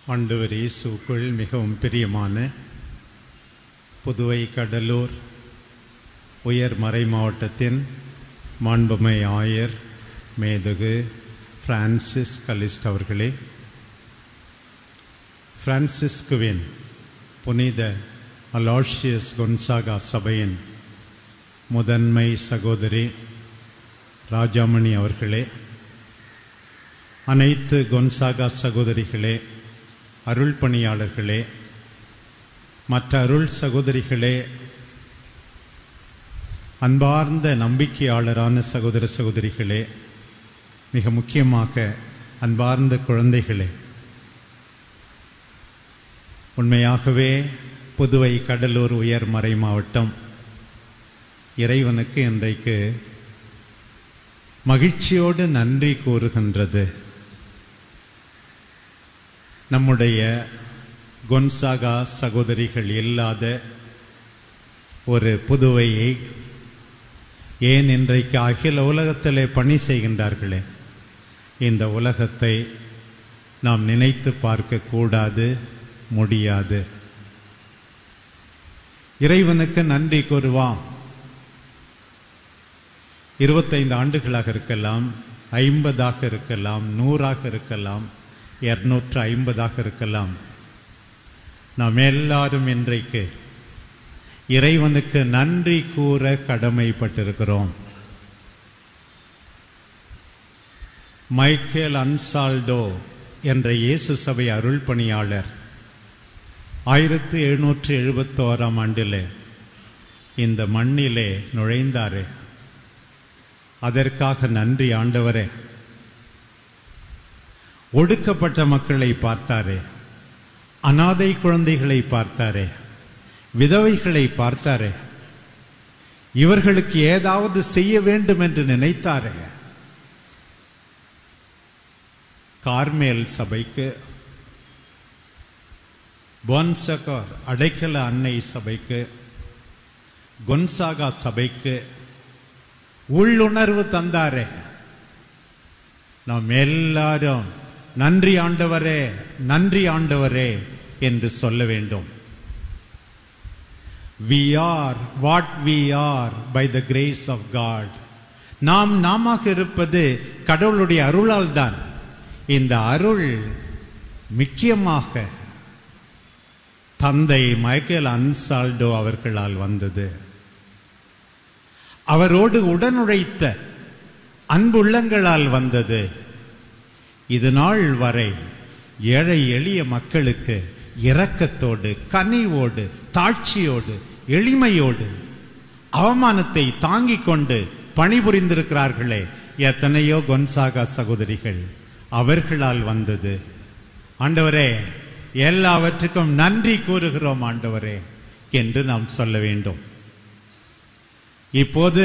ஆண்டவர் இயேசுக்குள் மிகவும் பிரியமான புதுவை கடலூர் உயர் மறை மாவட்டத்தின் மாண்புமை ஆயர் மேதகு பிரான்சிஸ் கலிஸ்ட் அவர்களே பிரான்சிஸ்குவின் புனித அலாஷியஸ் கொன்சாகா சபையின் முதன்மை சகோதரி ராஜாமணி அவர்களே அனைத்து கொன்சாகா சகோதரிகளே அருள் பணியாளர்களே மற்ற அருள் சகோதரிகளே அன்பார்ந்த நம்பிக்கையாளரான சகோதர சகோதரிகளே மிக முக்கியமாக அன்பார்ந்த குழந்தைகளே உண்மையாகவே புதுவை கடலூர் உயர் மறை மாவட்டம் இறைவனுக்கு இன்றைக்கு மகிழ்ச்சியோடு நன்றி கூறுகின்றது நம்முடைய கொன்சாகா சகோதரிகள் இல்லாத ஒரு புதுவையை ஏன் இன்றைக்கு அகில உலகத்திலே பணி செய்கின்றார்களே இந்த உலகத்தை நாம் நினைத்து பார்க்க கூடாது முடியாது இறைவனுக்கு நன்றி கூறுவான் இருபத்தைந்து ஆண்டுகளாக இருக்கலாம் ஐம்பதாக இருக்கலாம் நூறாக இருக்கலாம் இருநூற்று ஐம்பதாக இருக்கலாம் நாம் எல்லாரும் இன்றைக்கு இறைவனுக்கு நன்றி கூற கடமைப்பட்டிருக்கிறோம் மைக்கேல் அன்சால்டோ என்ற இயேசு சபை அருள் பணியாளர் ஆயிரத்தி எழுநூற்றி எழுபத்தோராம் ஆண்டில் இந்த மண்ணிலே நுழைந்தாரே அதற்காக நன்றி ஆண்டவரே ஒடுக்கப்பட்ட மக்களை பார்த்தாரே அனாதை குழந்தைகளை பார்த்தாரே விதவைகளை பார்த்தாரே இவர்களுக்கு ஏதாவது செய்ய வேண்டும் என்று நினைத்தாரே கார்மேல் சபைக்கு போன்சகர் அடைக்கல அன்னை சபைக்கு கொன்சாகா சபைக்கு உள்ளுணர்வு தந்தாரே நாம் எல்லாரும் நன்றி ஆண்டவரே நன்றி ஆண்டவரே என்று சொல்ல வேண்டும் we are what we are by the grace of God நாம் நாம இருப்பது கடவுளுடைய அருளால் தான் இந்த அருள் முக்கியமாக தந்தை மைக்கேல் அன்சால்டோ அவர்களால் வந்தது அவரோடு உடனுழைத்த அன்புள்ளங்களால் வந்தது இது நாள் வரை ஏழை எளிய மக்களுக்கு இரக்கத்தோடு கனிவோடு தாட்சியோடு எளிமையோடு அவமானத்தை தாங்கிக் கொண்டு பணிபுரிந்திருக்கிறார்களே எத்தனையோ கொன்சாகா சகோதரிகள் அவர்களால் வந்தது ஆண்டவரே எல்லாவற்றுக்கும் நன்றி கூறுகிறோம் ஆண்டவரே என்று நாம் சொல்ல வேண்டும் இப்போது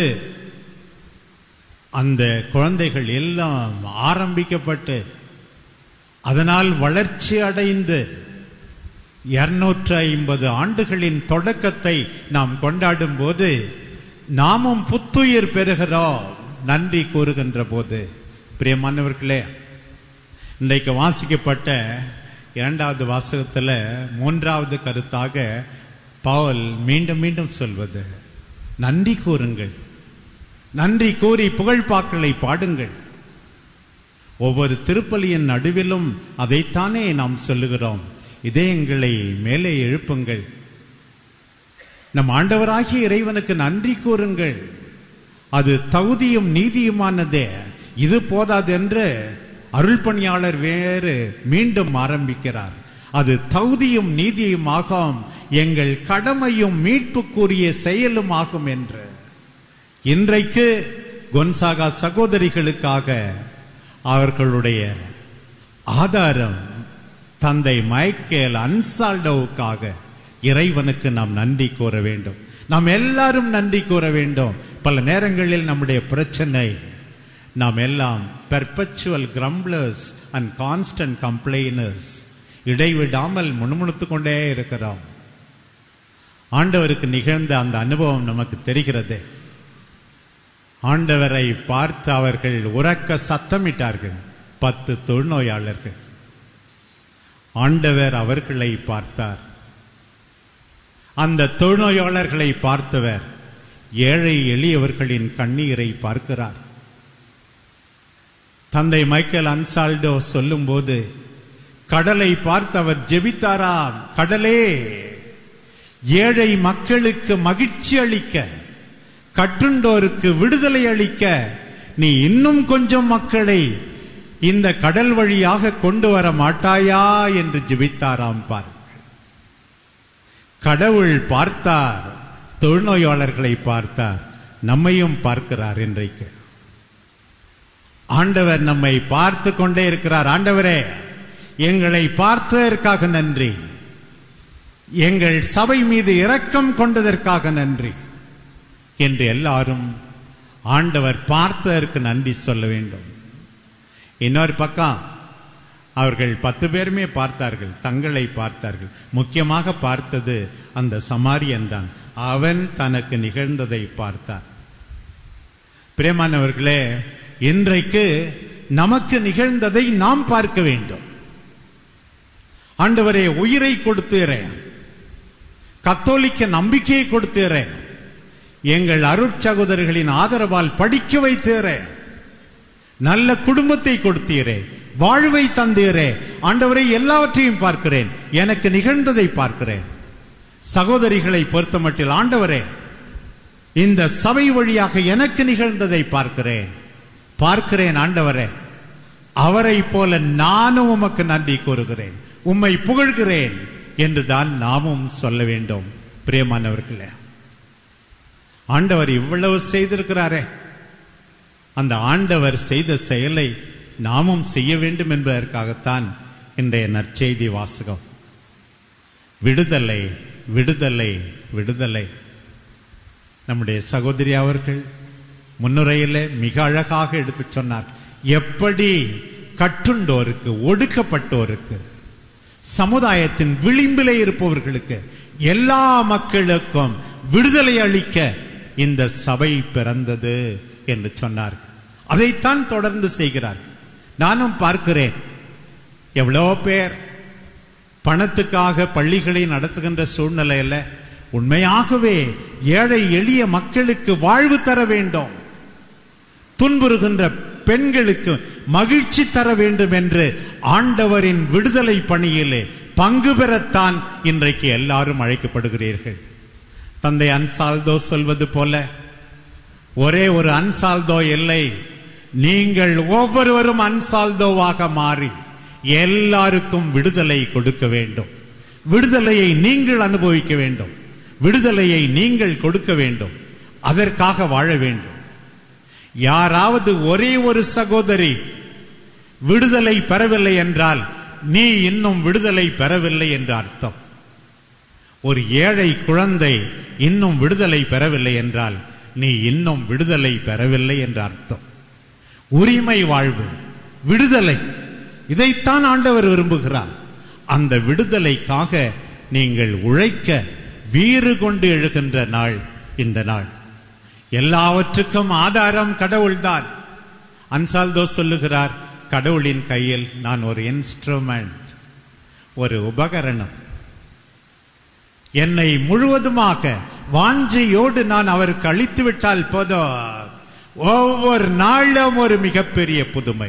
அந்த குழந்தைகள் எல்லாம் ஆரம்பிக்கப்பட்டு அதனால் வளர்ச்சி அடைந்து இருநூற்று ஐம்பது ஆண்டுகளின் தொடக்கத்தை நாம் கொண்டாடும் போது நாமும் புத்துயிர் பெறுகிறோம் நன்றி கூறுகின்ற போது பிரியமானவர்களே இன்றைக்கு வாசிக்கப்பட்ட இரண்டாவது வாசகத்தில் மூன்றாவது கருத்தாக பவுல் மீண்டும் மீண்டும் சொல்வது நன்றி கூறுங்கள் நன்றி கூறி புகழ்பாக்களை பாடுங்கள் ஒவ்வொரு திருப்பலியின் நடுவிலும் அதைத்தானே நாம் சொல்லுகிறோம் இதயங்களை மேலே எழுப்புங்கள் நம் ஆண்டவராகிய இறைவனுக்கு நன்றி கூறுங்கள் அது தகுதியும் நீதியுமானதே இது போதாது என்று அருள் பணியாளர் வேறு மீண்டும் ஆரம்பிக்கிறார் அது தகுதியும் நீதியும் ஆகும் எங்கள் கடமையும் மீட்புக்குரிய செயலும் ஆகும் என்று இன்றைக்கு கொன்சாகா சகோதரிகளுக்காக அவர்களுடைய ஆதாரம் தந்தை மைக்கேல் அன்சால்டோவுக்காக இறைவனுக்கு நாம் நன்றி கூற வேண்டும் நாம் எல்லாரும் நன்றி கூற வேண்டும் பல நேரங்களில் நம்முடைய பிரச்சனை நாம் எல்லாம் perpetual grumblers and constant complainers இடைவிடாமல் முணுமுணுத்து கொண்டே இருக்கிறோம் ஆண்டவருக்கு நிகழ்ந்த அந்த அனுபவம் நமக்கு தெரிகிறது ஆண்டவரை பார்த்து அவர்கள் உறக்க சத்தமிட்டார்கள் பத்து தொழுநோயாளர்கள் ஆண்டவர் அவர்களை பார்த்தார் அந்த தொழுநோயாளர்களை பார்த்தவர் ஏழை எளியவர்களின் கண்ணீரை பார்க்கிறார் தந்தை மைக்கேல் அன்சால்டோ சொல்லும்போது கடலை பார்த்து அவர் ஜெபித்தாராம் கடலே ஏழை மக்களுக்கு மகிழ்ச்சி அளிக்க கட்டுண்டோருக்கு விடுதலை அளிக்க நீ இன்னும் கொஞ்சம் மக்களை இந்த கடல் வழியாக கொண்டு வர மாட்டாயா என்று ஜெபித்தாராம் பாருங்கள் கடவுள் பார்த்தார் தொழுநோயாளர்களை பார்த்தார் நம்மையும் பார்க்கிறார் இன்றைக்கு ஆண்டவர் நம்மை பார்த்து கொண்டே இருக்கிறார் ஆண்டவரே எங்களை பார்த்ததற்காக நன்றி எங்கள் சபை மீது இரக்கம் கொண்டதற்காக நன்றி என்று எல்லாரும் ஆண்டவர் பார்த்ததற்கு நன்றி சொல்ல வேண்டும் இன்னொரு பக்கம் அவர்கள் பத்து பேருமே பார்த்தார்கள் தங்களை பார்த்தார்கள் முக்கியமாக பார்த்தது அந்த சமாரியன் தான் அவன் தனக்கு நிகழ்ந்ததை பார்த்தான் பிரேமானவர்களே இன்றைக்கு நமக்கு நிகழ்ந்ததை நாம் பார்க்க வேண்டும் ஆண்டவரே உயிரை கொடுத்தீரேன் கத்தோலிக்க நம்பிக்கையை கொடுத்தீரேன் எங்கள் அருட்சகோதரர்களின் ஆதரவால் படிக்க வைத்தீரே நல்ல குடும்பத்தை கொடுத்தீரே வாழ்வை தந்தீரே ஆண்டவரை எல்லாவற்றையும் பார்க்கிறேன் எனக்கு நிகழ்ந்ததை பார்க்கிறேன் சகோதரிகளை பொறுத்தமட்டில் ஆண்டவரே இந்த சபை வழியாக எனக்கு நிகழ்ந்ததை பார்க்கிறேன் பார்க்கிறேன் ஆண்டவரே அவரை போல நானும் உமக்கு நன்றி கூறுகிறேன் உம்மை புகழ்கிறேன் என்றுதான் நாமும் சொல்ல வேண்டும் பிரியமானவர்களே ஆண்டவர் இவ்வளவு செய்திருக்கிறாரே அந்த ஆண்டவர் செய்த செயலை நாமும் செய்ய வேண்டும் என்பதற்காகத்தான் இன்றைய நற்செய்தி வாசகம் விடுதலை விடுதலை விடுதலை நம்முடைய சகோதரி அவர்கள் முன்னுரையிலே மிக அழகாக எடுத்து சொன்னார் எப்படி கட்டுண்டோருக்கு ஒடுக்கப்பட்டோருக்கு சமுதாயத்தின் விளிம்பிலே இருப்பவர்களுக்கு எல்லா மக்களுக்கும் விடுதலை அளிக்க இந்த சபை பிறந்தது என்று சொன்னார் அதைத்தான் தொடர்ந்து செய்கிறார் நானும் பார்க்கிறேன் எவ்வளோ பேர் பணத்துக்காக பள்ளிகளை நடத்துகின்ற சூழ்நிலையில உண்மையாகவே ஏழை எளிய மக்களுக்கு வாழ்வு தர வேண்டும் துன்புறுகின்ற பெண்களுக்கு மகிழ்ச்சி தர வேண்டும் என்று ஆண்டவரின் விடுதலை பணியிலே பங்கு பெறத்தான் இன்றைக்கு எல்லாரும் அழைக்கப்படுகிறீர்கள் தந்தை அன்சால்தோ சொல்வது போல ஒரே ஒரு அன்சால்தோ இல்லை நீங்கள் ஒவ்வொருவரும் அன்சால்தோவாக மாறி எல்லாருக்கும் விடுதலை கொடுக்க வேண்டும் விடுதலையை நீங்கள் அனுபவிக்க வேண்டும் விடுதலையை நீங்கள் கொடுக்க வேண்டும் அதற்காக வாழ வேண்டும் யாராவது ஒரே ஒரு சகோதரி விடுதலை பெறவில்லை என்றால் நீ இன்னும் விடுதலை பெறவில்லை என்று அர்த்தம் ஒரு ஏழை குழந்தை இன்னும் விடுதலை பெறவில்லை என்றால் நீ இன்னும் விடுதலை பெறவில்லை என்று அர்த்தம் உரிமை வாழ்வு விடுதலை இதைத்தான் ஆண்டவர் விரும்புகிறார் அந்த விடுதலைக்காக நீங்கள் உழைக்க வீறு கொண்டு எழுகின்ற நாள் இந்த நாள் எல்லாவற்றுக்கும் ஆதாரம் கடவுள்தான் அன்சால்தோ சொல்லுகிறார் கடவுளின் கையில் நான் ஒரு இன்ஸ்ட்ருமெண்ட் ஒரு உபகரணம் என்னை முழுவதுமாக வாஞ்சையோடு நான் அவருக்கு அளித்து விட்டால் போதும் ஒவ்வொரு நாளும் ஒரு மிகப்பெரிய புதுமை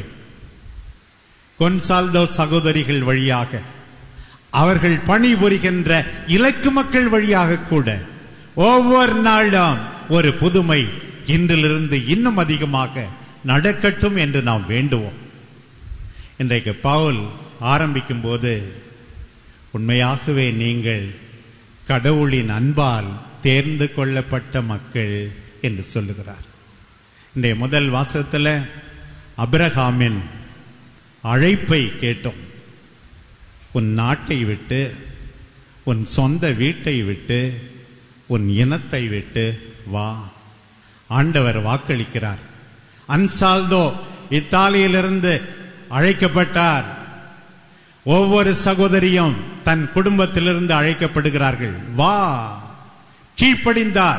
கொன்சால்தோ சகோதரிகள் வழியாக அவர்கள் பணிபுரிகின்ற இலக்கு மக்கள் வழியாக கூட ஒவ்வொரு நாளும் ஒரு புதுமை இன்றிலிருந்து இன்னும் அதிகமாக நடக்கட்டும் என்று நாம் வேண்டுவோம் இன்றைக்கு பவுல் ஆரம்பிக்கும் போது உண்மையாகவே நீங்கள் கடவுளின் அன்பால் தேர்ந்து கொள்ளப்பட்ட மக்கள் என்று சொல்லுகிறார் இன்றைய முதல் வாசகத்தில் அபிரகாமின் அழைப்பை கேட்டோம் உன் நாட்டை விட்டு உன் சொந்த வீட்டை விட்டு உன் இனத்தை விட்டு வா ஆண்டவர் வாக்களிக்கிறார் அன்சால்தோ இத்தாலியிலிருந்து அழைக்கப்பட்டார் ஒவ்வொரு சகோதரியும் தன் குடும்பத்திலிருந்து அழைக்கப்படுகிறார்கள் வா கீழ்ப்படிந்தார்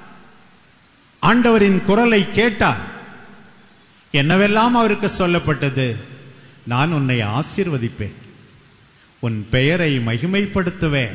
ஆண்டவரின் குரலை கேட்டார் என்னவெல்லாம் அவருக்கு சொல்லப்பட்டது நான் உன்னை ஆசீர்வதிப்பேன் உன் பெயரை மகிமைப்படுத்துவேன்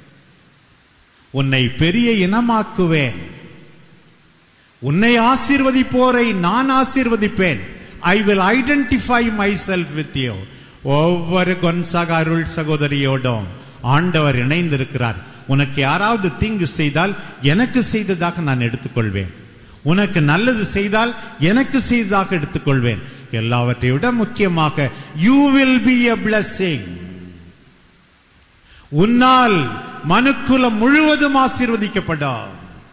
உன்னை பெரிய இனமாக்குவேன் உன்னை ஆசீர்வதிப்போரை நான் ஆசீர்வதிப்பேன் I will identify myself with you ஒவ்வொரு கொன்சாக அருள் சகோதரியோடும் ஆண்டவர் இணைந்திருக்கிறார் உனக்கு யாராவது தீங்கு செய்தால் எனக்கு செய்ததாக நான் எடுத்துக்கொள்வேன் உனக்கு நல்லது செய்தால் எனக்கு செய்ததாக எடுத்துக்கொள்வேன் எல்லாவற்றை விட முக்கியமாக you will be a blessing உன்னால் மனுக்குலம் முழுவதும் ஆசீர்வதிக்கப்படும்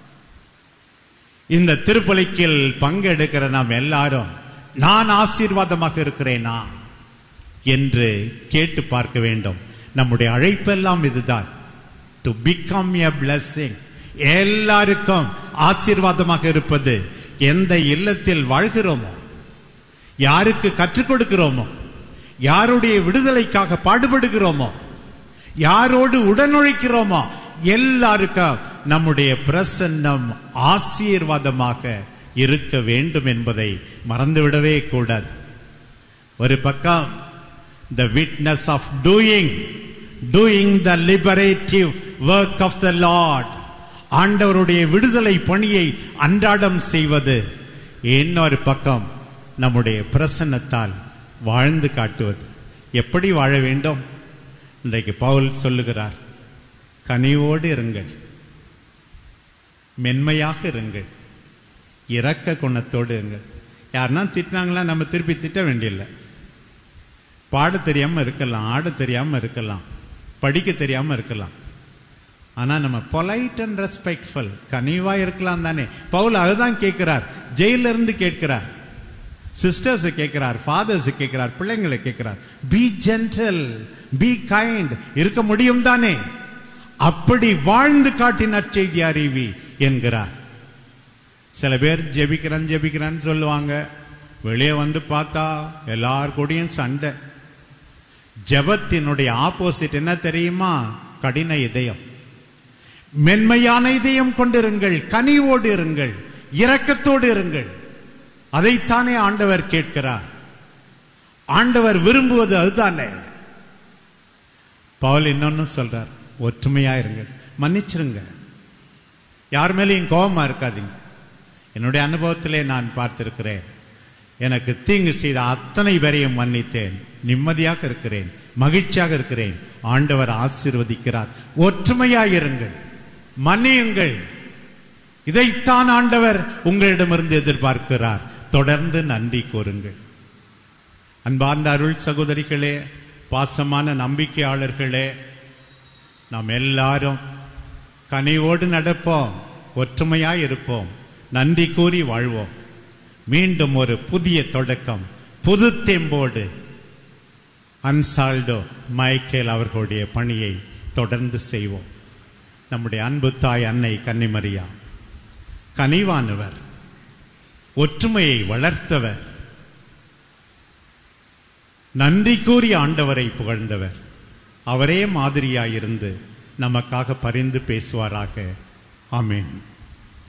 இந்த திருப்பலிக்கில் பங்கெடுக்கிற நாம் எல்லாரும் நான் ஆசீர்வாதமாக இருக்கிறேனா என்று கேட்டு பார்க்க வேண்டும் நம்முடைய அழைப்பெல்லாம் இதுதான் டு பிகம் எ blessing எல்லாருக்கும் ஆசீர்வாதமாக இருப்பது எந்த இல்லத்தில் வாழ்கிறோமோ யாருக்கு கற்றுக் கொடுக்கிறோமோ யாருடைய விடுதலைக்காக பாடுபடுகிறோமோ யாரோடு உடனுழைக்கிறோமோ எல்லாருக்கும் நம்முடைய பிரசன்னம் ஆசீர்வாதமாக இருக்க வேண்டும் என்பதை மறந்துவிடவே கூடாது ஒரு பக்கம் the witness of doing doing the liberative work of the Lord ஆண்டவருடைய விடுதலை பணியை அன்றாடம் செய்வது இன்னொரு பக்கம் நம்முடைய பிரசன்னத்தால் வாழ்ந்து காட்டுவது எப்படி வாழ வேண்டும் இன்றைக்கு பவுல் சொல்லுகிறார் கனிவோடு இருங்கள் மென்மையாக இருங்கள் இரக்க குணத்தோடு இருங்கள் யாருன்னா திட்டினாங்களா நம்ம திருப்பி திட்ட வேண்டியதில்லை பாட தெரியாம இருக்கலாம் ஆட தெரியாம இருக்கலாம் படிக்க தெரியாம இருக்கலாம் ஆனா நம்ம பொலைட் அண்ட் ரெஸ்பெக்ட்ஃபுல் கனிவா இருக்கலாம் தானே பவுல் அதுதான் கேட்கிறார் ஜெயில இருந்து கேட்கிறார் சிஸ்டர்ஸ் கேட்கிறார் ஃபாதர்ஸ் கேட்கிறார் பிள்ளைங்களை கேட்கிறார் பி ஜென்டல் பி கைண்ட் இருக்க முடியும் தானே அப்படி வாழ்ந்து காட்டின நற்செய்தி அறிவி என்கிறார் சில பேர் ஜெபிக்கிறேன் ஜெபிக்கிறேன்னு சொல்லுவாங்க வெளியே வந்து பார்த்தா எல்லார் கூடயும் சண்டை ஜெபத்தினுடைய ஆப்போசிட் என்ன தெரியுமா கடின இதயம் மென்மையான இதயம் கொண்டிருங்கள் கனிவோடு இருங்கள் இரக்கத்தோடு இருங்கள் அதைத்தானே ஆண்டவர் கேட்கிறார் ஆண்டவர் விரும்புவது அதுதானே பவுல் இன்னொன்னு சொல்றார் ஒற்றுமையா இருங்கள் மன்னிச்சிருங்க யார் மேலேயும் கோபமா இருக்காதீங்க என்னுடைய அனுபவத்திலே நான் பார்த்திருக்கிறேன் எனக்கு தீங்கு செய்த அத்தனை பேரையும் மன்னித்தேன் நிம்மதியாக இருக்கிறேன் மகிழ்ச்சியாக இருக்கிறேன் ஆண்டவர் ஆசீர்வதிக்கிறார் ஒற்றுமையாக இருங்கள் மன்னியுங்கள் இதைத்தான் ஆண்டவர் உங்களிடமிருந்து எதிர்பார்க்கிறார் தொடர்ந்து நன்றி கூறுங்கள் அன்பார்ந்த அருள் சகோதரிகளே பாசமான நம்பிக்கையாளர்களே நாம் எல்லாரும் கனிவோடு நடப்போம் ஒற்றுமையாய் இருப்போம் நன்றி கூறி வாழ்வோம் மீண்டும் ஒரு புதிய தொடக்கம் புது தெம்போடு அன்சால்டோ மைக்கேல் அவர்களுடைய பணியை தொடர்ந்து செய்வோம் நம்முடைய அன்பு தாய் அன்னை கன்னிமரியா கனிவானவர் ஒற்றுமையை வளர்த்தவர் நன்றி கூறி ஆண்டவரை புகழ்ந்தவர் அவரே மாதிரியாயிருந்து நமக்காக பரிந்து பேசுவாராக ஆமென்